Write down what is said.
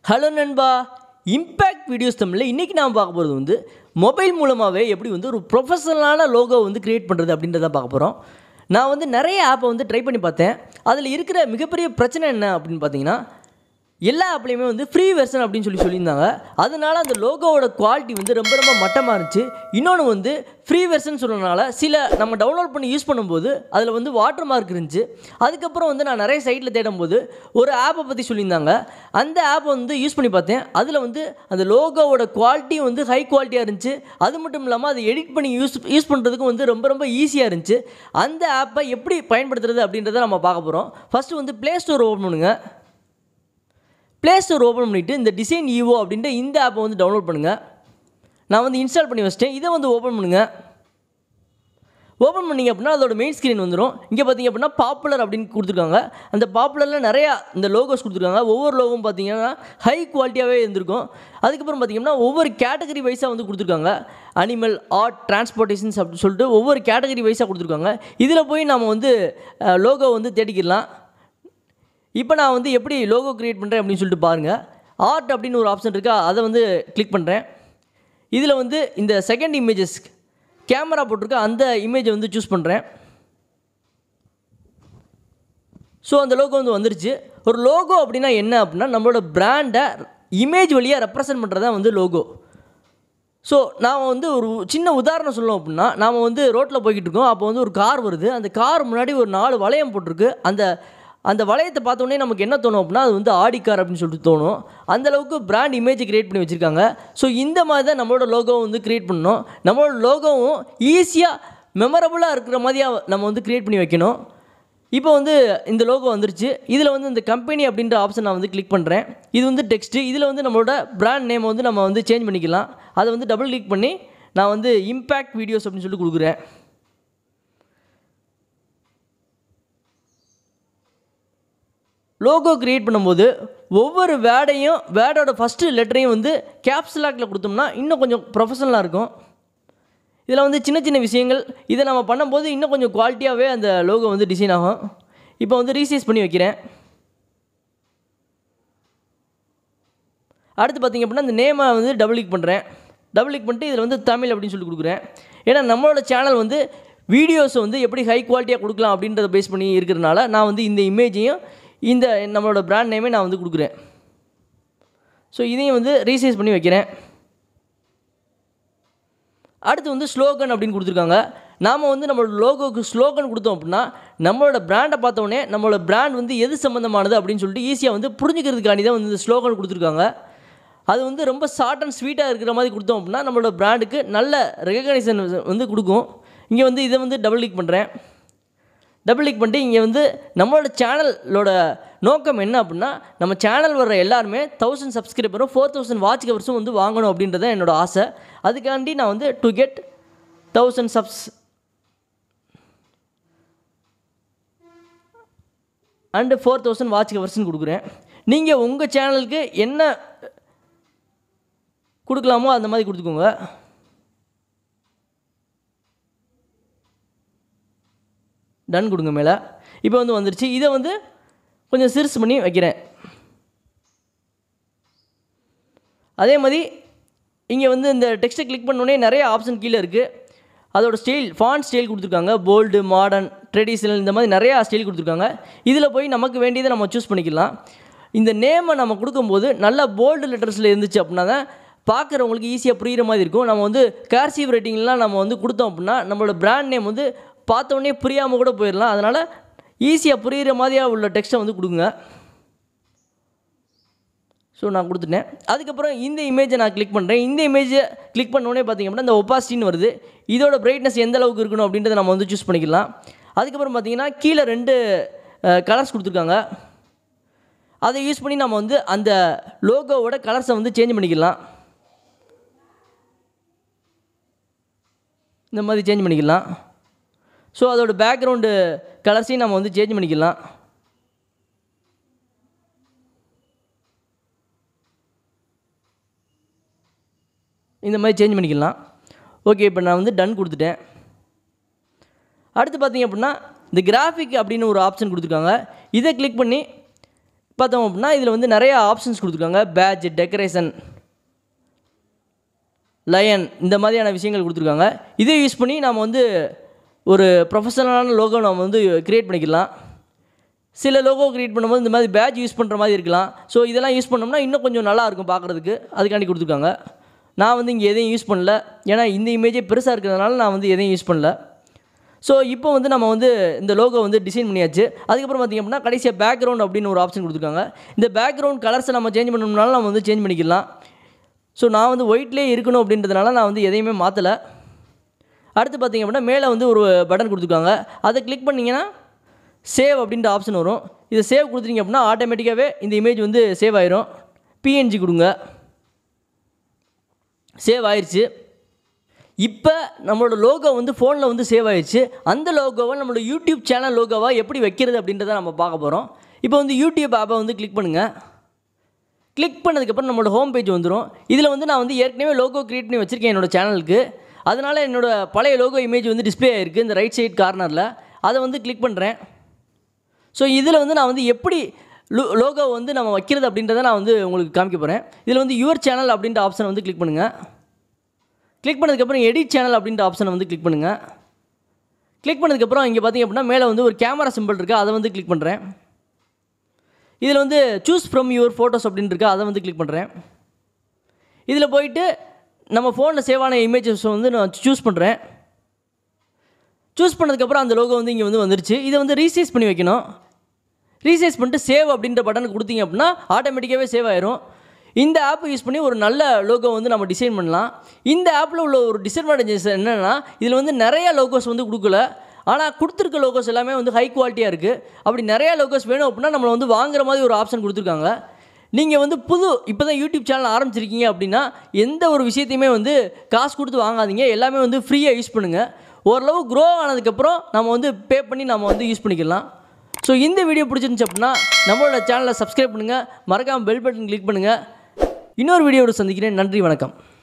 hello நண்பா impact videos தமிழில் இன்றைக்கி நான் பார்க்க போகிறது வந்து மொபைல் மூலமாகவே எப்படி வந்து ஒரு ப்ரொஃபஷனலான லோகோ வந்து க்ரியேட் பண்ணுறது அப்படின்றத பார்க்க போகிறோம் நான் வந்து நிறைய ஆப்பை வந்து ட்ரை பண்ணி பார்த்தேன் அதில் இருக்கிற மிகப்பெரிய பிரச்சனை என்ன அப்படின்னு பார்த்தீங்கன்னா எல்லா ஆப்லேயுமே வந்து ஃப்ரீ வெர்ஷன் அப்படின்னு சொல்லி சொல்லியிருந்தாங்க அதனால அந்த லோகோவோட குவாலிட்டி வந்து ரொம்ப ரொம்ப மட்டமாக இருந்துச்சு இன்னொன்று வந்து ஃப்ரீ வெர்ஷன் சொன்னனால சில நம்ம டவுன்லோட் பண்ணி யூஸ் பண்ணும்போது அதில் வந்து வாட்டர் மார்க் இருந்துச்சு அதுக்கப்புறம் வந்து நான் நிறைய சைட்டில் தேடும்போது ஒரு ஆப்பை பற்றி சொல்லியிருந்தாங்க அந்த ஆப்பை வந்து யூஸ் பண்ணி பார்த்தேன் அதில் வந்து அந்த லோகோவோட குவாலிட்டியும் வந்து ஹை குவாலிட்டியாக இருந்துச்சு அது மட்டும் இல்லாமல் அதை எடிட் பண்ணி யூஸ் யூஸ் பண்ணுறதுக்கும் வந்து ரொம்ப ரொம்ப ஈஸியாக இருந்துச்சு அந்த ஆப்பை எப்படி பயன்படுத்துறது அப்படின்றத நம்ம பார்க்க போகிறோம் ஃபஸ்ட்டு வந்து ப்ளே ஸ்டோர் ஓப்பன் பண்ணுங்கள் ப்ளே ஸ்டோர் ஓப்பன் பண்ணிவிட்டு இந்த டிசைன் ஈவோ அப்படின்ற இந்த ஆப்பை வந்து டவுன்லோட் பண்ணுங்கள் நான் வந்து இன்ஸ்டால் பண்ணி வச்சிட்டேன் இதை வந்து ஓப்பன் பண்ணுங்கள் ஓப்பன் பண்ணிங்க அப்படின்னா அதோட மெயின் ஸ்க்ரீன் வந்துடும் இங்கே பார்த்தீங்க அப்படின்னா பாப்புலர் அப்படின்னு கொடுத்துருக்காங்க அந்த பாப்புலரில் நிறையா இந்த லோகோஸ் கொடுத்துருக்காங்க ஒவ்வொரு லோகம் பார்த்தீங்கன்னா ஹை குவாலிட்டியாகவே இருந்திருக்கும் அதுக்கப்புறம் பார்த்தீங்கன்னா ஒவ்வொரு கேட்டகரி வைஸாக வந்து கொடுத்துருக்காங்க அனிமல் ஆர்ட் டிரான்ஸ்போர்ட்டேஷன்ஸ் அப்படின்னு சொல்லிட்டு ஒவ்வொரு கேட்டகரி வைஸாக கொடுத்துருக்காங்க இதில் போய் நம்ம வந்து லோகோ வந்து தேடிக்கிடலாம் இப்போ நான் வந்து எப்படி லோகோ க்ரியேட் பண்ணுறேன் அப்படின்னு சொல்லிட்டு பாருங்கள் ஆர்ட் அப்படின்னு ஒரு ஆப்ஷன் இருக்கா அதை வந்து கிளிக் பண்ணுறேன் இதில் வந்து இந்த செகண்ட் இமேஜஸ் கேமரா போட்டிருக்க அந்த இமேஜை வந்து சூஸ் பண்ணுறேன் ஸோ அந்த லோகோ வந்து வந்துருச்சு ஒரு லோகோ அப்படின்னா என்ன அப்படின்னா நம்மளோட பிராண்டை இமேஜ் வழியாக ரெப்ரசன்ட் பண்ணுறது தான் வந்து லோகோ ஸோ நாம் வந்து ஒரு சின்ன உதாரணம் சொல்லணும் அப்படின்னா நாம் வந்து ரோட்டில் போய்கிட்டு இருக்கோம் அப்போ வந்து ஒரு கார் வருது அந்த கார் முன்னாடி ஒரு நாலு வளையம் போட்டிருக்கு அந்த அந்த வளையத்தை பார்த்தோன்னே நமக்கு என்ன தோணும் அப்படின்னா அது வந்து ஆடி கார் அப்படின்னு சொல்லிட்டு தோணும் அந்த அளவுக்கு பிராண்ட் இமேஜ் கிரியேட் பண்ணி வச்சுருக்காங்க ஸோ இந்த மாதிரி தான் நம்மளோட லோகோ வந்து கிரியேட் பண்ணணும் நம்மளோட லோகோவும் ஈஸியாக மெமரபுளாக இருக்கிற மாதிரியாக நம்ம வந்து கிரியேட் பண்ணி வைக்கணும் இப்போ வந்து இந்த லோகோ வந்துருச்சு இதில் வந்து இந்த கம்பெனி அப்படின்ற ஆப்ஷன் நான் வந்து கிளிக் பண்ணுறேன் இது வந்து டெக்ஸ்ட்டு இதில் வந்து நம்மளோட பிராண்ட் நேம் வந்து நம்ம வந்து சேஞ்ச் பண்ணிக்கலாம் அதை வந்து டபுள் கிளிக் பண்ணி நான் வந்து இம்பேக்ட் வீடியோஸ் அப்படின்னு சொல்லி கொடுக்குறேன் லோகோ க்ரியேட் பண்ணும்போது ஒவ்வொரு வேர்டையும் வேர்டோட ஃபஸ்ட்டு லெட்டரையும் வந்து கேப்ஸ் லாக்கில் கொடுத்தோம்னா இன்னும் கொஞ்சம் ப்ரொஃபஷனலாக இருக்கும் இதில் வந்து சின்ன சின்ன விஷயங்கள் இதை நம்ம பண்ணும்போது இன்னும் கொஞ்சம் குவாலிட்டியாகவே அந்த லோகோ வந்து டிசைன் ஆகும் இப்போ வந்து ரீசைஸ் பண்ணி வைக்கிறேன் அடுத்து பார்த்திங்க அப்படின்னா இந்த நேமை வந்து டபுள் கிளிக் பண்ணுறேன் டபுள் கிளிக் பண்ணிட்டு இதில் வந்து தமிழ் அப்படின்னு சொல்லி கொடுக்குறேன் ஏன்னா நம்மளோட சேனல் வந்து வீடியோஸை வந்து எப்படி ஹை குவாலிட்டியாக கொடுக்கலாம் அப்படின்றத பேஸ் பண்ணி இருக்கிறனால நான் வந்து இந்த இமேஜையும் இந்த நம்மளோட பிராண்ட் நேமே நான் வந்து கொடுக்குறேன் ஸோ இதையும் வந்து ரீசைஸ் பண்ணி வைக்கிறேன் அடுத்து வந்து ஸ்லோகன் அப்படின்னு கொடுத்துருக்காங்க நாம் வந்து நம்மளோட லோகோக்கு ஸ்லோகன் கொடுத்தோம் அப்படின்னா நம்மளோட பிராண்டை பார்த்தோன்னே நம்மளோட பிராண்ட் வந்து எது சம்மந்தமானது அப்படின்னு சொல்லிட்டு ஈஸியாக வந்து புரிஞ்சுக்கிறதுக்காண்டி தான் வந்து இந்த ஸ்லோகன் கொடுத்துருக்காங்க அது வந்து ரொம்ப ஷார்ட் அண்ட் ஸ்வீட்டாக இருக்கிற மாதிரி கொடுத்தோம் அப்படின்னா நம்மளோட பிராண்டுக்கு நல்ல ரெகக்னைசேஷன் வந்து கொடுக்கும் இங்கே வந்து இதை வந்து டபுள் கிளிக் பண்ணுறேன் டபுள் கிளிக் பண்ணிட்டு இங்கே வந்து நம்மளோட சேனலோட நோக்கம் என்ன அப்படின்னா நம்ம சேனல் வர்ற எல்லாருமே தௌசண்ட் சப்ஸ்கிரைபரும் ஃபோர் தௌசண்ட் வாட்ச் கவர்ஸும் வந்து வாங்கணும் அப்படின்றத என்னோட ஆசை அதுக்காண்டி நான் வந்து to get thousand subs and four thousand watch கவர்ஸ்னு கொடுக்குறேன் நீங்கள் உங்கள் சேனலுக்கு என்ன கொடுக்கலாமோ அந்த மாதிரி கொடுத்துக்கோங்க டன் கொடுங்க மேலே இப்போ வந்து வந்துருச்சு இதை வந்து கொஞ்சம் சிறுசு பண்ணி வைக்கிறேன் அதே மாதிரி இங்கே வந்து இந்த டெக்ஸ்ட்டை கிளிக் பண்ணோடனே நிறைய ஆப்ஷன் கீழே இருக்குது அதோட ஸ்டைல் ஃபான் ஸ்டைல் கொடுத்துருக்காங்க போல்டு மாடர்ன் ட்ரெடிஷ்னல் இந்த மாதிரி நிறையா ஸ்டைல் கொடுத்துருக்காங்க இதில் போய் நமக்கு வேண்டியதை நம்ம சூஸ் பண்ணிக்கலாம் இந்த நேமை நம்ம கொடுக்கும்போது நல்லா போல்டு லெட்டர்ஸில் இருந்துச்சு அப்படின்னா தான் பார்க்குறவங்களுக்கு ஈஸியாக புரிகிற மாதிரி இருக்கும் நம்ம வந்து கார்சிவ் ரைட்டிங்லாம் நம்ம வந்து கொடுத்தோம் அப்படின்னா நம்மளோட பிராண்ட் நேம் வந்து பார்த்தோன்னே புரியாமல் கூட போயிடலாம் அதனால் ஈஸியாக புரிகிற மாதிரியாக உள்ள டெக்ஸ்ட்டை வந்து கொடுங்க ஸோ நான் கொடுத்துட்டேன் அதுக்கப்புறம் இந்த இமேஜை நான் கிளிக் பண்ணுறேன் இந்த இமேஜை கிளிக் பண்ணோடனே பார்த்திங்க அப்படின்னா இந்த ஒப்பாசிட்டின்னு வருது இதோட பிரைட்னஸ் எந்த அளவுக்கு இருக்கணும் அப்படின்றத நம்ம வந்து சூஸ் பண்ணிக்கலாம் அதுக்கப்புறம் பார்த்திங்கன்னா கீழே ரெண்டு கலர்ஸ் கொடுத்துருக்காங்க அதை யூஸ் பண்ணி நம்ம வந்து அந்த லோகோவோட கலர்ஸை வந்து சேஞ்ச் பண்ணிக்கலாம் இந்த மாதிரி சேஞ்ச் பண்ணிக்கலாம் ஸோ அதோட பேக்ரவுண்டு கலர்ஸையும் நம்ம வந்து சேஞ்ச் பண்ணிக்கலாம் இந்த மாதிரி சேஞ்ச் பண்ணிக்கலாம் ஓகே இப்போ நான் வந்து டன் கொடுத்துட்டேன் அடுத்து பார்த்தீங்க அப்படின்னா இந்த கிராஃபிக் அப்படின்னு ஒரு ஆப்ஷன் கொடுத்துருக்காங்க இதை கிளிக் பண்ணி பார்த்தோம் அப்படின்னா இதில் வந்து நிறைய ஆப்ஷன்ஸ் கொடுத்துருக்காங்க பேட்ச் டெக்கரேஷன் லயன் இந்த மாதிரியான விஷயங்கள் கொடுத்துருக்காங்க இதை யூஸ் பண்ணி நாம் வந்து ஒரு ப்ரொஃபஷனலான லோகோ நம்ம வந்து க்ரியேட் பண்ணிக்கலாம் சில லோகோ க்ரியேட் பண்ணும்போது இந்த மாதிரி பேட்ச் யூஸ் பண்ணுற மாதிரி இருக்கலாம் ஸோ இதெல்லாம் யூஸ் பண்ணோம்னா இன்னும் கொஞ்சம் நல்லா இருக்கும் பார்க்குறதுக்கு அதுக்காண்டி கொடுத்துருக்காங்க நான் வந்து இங்கே எதையும் யூஸ் பண்ணல ஏன்னா இந்த இமேஜே பெருசாக இருக்கிறதுனால நான் வந்து எதையும் யூஸ் பண்ணல ஸோ இப்போ வந்து நம்ம வந்து இந்த லோகோ வந்து டிசைன் பண்ணியாச்சு அதுக்கப்புறம் பார்த்திங்க அப்படின்னா கடைசியாக பேக்ரவுண்ட் அப்படின்னு ஒரு ஆப்ஷன் கொடுத்துருக்காங்க இந்த பேக்ரவுண்ட் கலர்ஸை நம்ம சேஞ்ச் பண்ணணும்னாலும் நம்ம வந்து சேஞ்ச் பண்ணிக்கலாம் ஸோ நான் வந்து ஒயிட்லேயே இருக்கணும் அப்படின்றதுனால நான் வந்து எதையுமே மாற்றலை அடுத்து பார்த்திங்க அப்படின்னா மேலே வந்து ஒரு பட்டன் கொடுத்துருக்காங்க அதை கிளிக் பண்ணிங்கன்னா சேவ் அப்படின்ற ஆப்ஷன் வரும் இதை சேவ் கொடுத்துட்டீங்க அப்படின்னா ஆட்டோமேட்டிக்காகவே இந்த இமேஜ் வந்து சேவ் ஆயிரும் பிஎன்ஜி கொடுங்க சேவ் ஆயிடுச்சு இப்போ நம்மளோட லோகோ வந்து ஃபோனில் வந்து சேவ் ஆயிடுச்சு அந்த லோகோவை நம்மளோட யூடியூப் சேனல் லோகோவாக எப்படி வைக்கிறது அப்படின்றத நம்ம பார்க்க போகிறோம் இப்போ வந்து யூடியூப் ஆப்பை வந்து கிளிக் பண்ணுங்கள் கிளிக் பண்ணதுக்கப்புறம் நம்மளோட ஹோம் பேஜ் வந்துடும் இதில் வந்து நான் வந்து ஏற்கனவே லோகோ க்ரியேட் பண்ணி வச்சுருக்கேன் என்னோட சேனலுக்கு அதனால் என்னோட பழைய லோகோ இமேஜ் வந்து டிஸ்ப்ளே ஆயிருக்கு இந்த ரைட் சைட் கார்னரில் அதை வந்து கிளிக் பண்ணுறேன் ஸோ இதில் வந்து நான் வந்து எப்படி லோ லோகோ வந்து நம்ம வைக்கிறது அப்படின்றத நான் வந்து உங்களுக்கு காமிக்க போகிறேன் இதில் வந்து யுவர் சேனல் அப்படின்ற ஆப்ஷனை வந்து கிளிக் பண்ணுங்கள் கிளிக் பண்ணதுக்கப்புறம் எடிட் சேனல் அப்படின்ற ஆப்ஷனை வந்து கிளிக் பண்ணுங்கள் கிளிக் பண்ணதுக்கப்புறம் இங்கே பார்த்தீங்க அப்படின்னா மேலே வந்து ஒரு கேமரா சிம்பிள் இருக்குது அதை வந்து கிளிக் பண்ணுறேன் இதில் வந்து சூஸ் ஃப்ரம் யுவர் ஃபோட்டோஸ் அப்படின்னு இருக்கா அதை வந்து கிளிக் பண்ணுறேன் இதில் போயிட்டு நம்ம ஃபோனில் சேவ் ஆன இமேஜஸ் வந்து நான் சூஸ் பண்ணுறேன் சூஸ் பண்ணதுக்கப்புறம் அந்த லோகோ வந்து இங்கே வந்து வந்துருச்சு இதை வந்து ரீசைஸ் பண்ணி வைக்கணும் ரீசைஸ் பண்ணிட்டு சேவ் அப்படின்ற பட்டனுக்கு கொடுத்தீங்க அப்படின்னா ஆட்டோமேட்டிக்காகவே சேவ் ஆயிரும் இந்த ஆப்பை யூஸ் பண்ணி ஒரு நல்ல லோகோ வந்து நம்ம டிசைன் பண்ணலாம் இந்த ஆப்பில் உள்ள ஒரு டிஸ்அட்வான்டேஜஸ் என்னென்னா இதில் வந்து நிறைய லோகோஸ் வந்து கொடுக்கல ஆனால் கொடுத்துருக்க லோகோஸ் எல்லாமே வந்து ஹை குவாலிட்டியாக இருக்குது அப்படி நிறையா லோகோஸ் வேணும் அப்படின்னா நம்மளை வந்து வாங்குற மாதிரி ஒரு ஆப்ஷன் கொடுத்துருக்காங்க நீங்கள் வந்து புது இப்போ தான் யூடியூப் சேனல் ஆரம்பிச்சிருக்கீங்க அப்படின்னா எந்த ஒரு விஷயத்தையுமே வந்து காசு கொடுத்து வாங்காதீங்க எல்லாமே வந்து ஃப்ரீயாக யூஸ் பண்ணுங்கள் ஓரளவு க்ரோ ஆனதுக்கப்புறம் நம்ம வந்து பே பண்ணி நம்ம வந்து யூஸ் பண்ணிக்கலாம் ஸோ இந்த வீடியோ பிடிச்சிருந்துச்சு அப்படின்னா நம்மளோட சேனலை சப்ஸ்கிரைப் பண்ணுங்கள் மறக்காமல் பெல் பட்டன் கிளிக் பண்ணுங்கள் இன்னொரு வீடியோவோட சந்திக்கிறேன் நன்றி வணக்கம்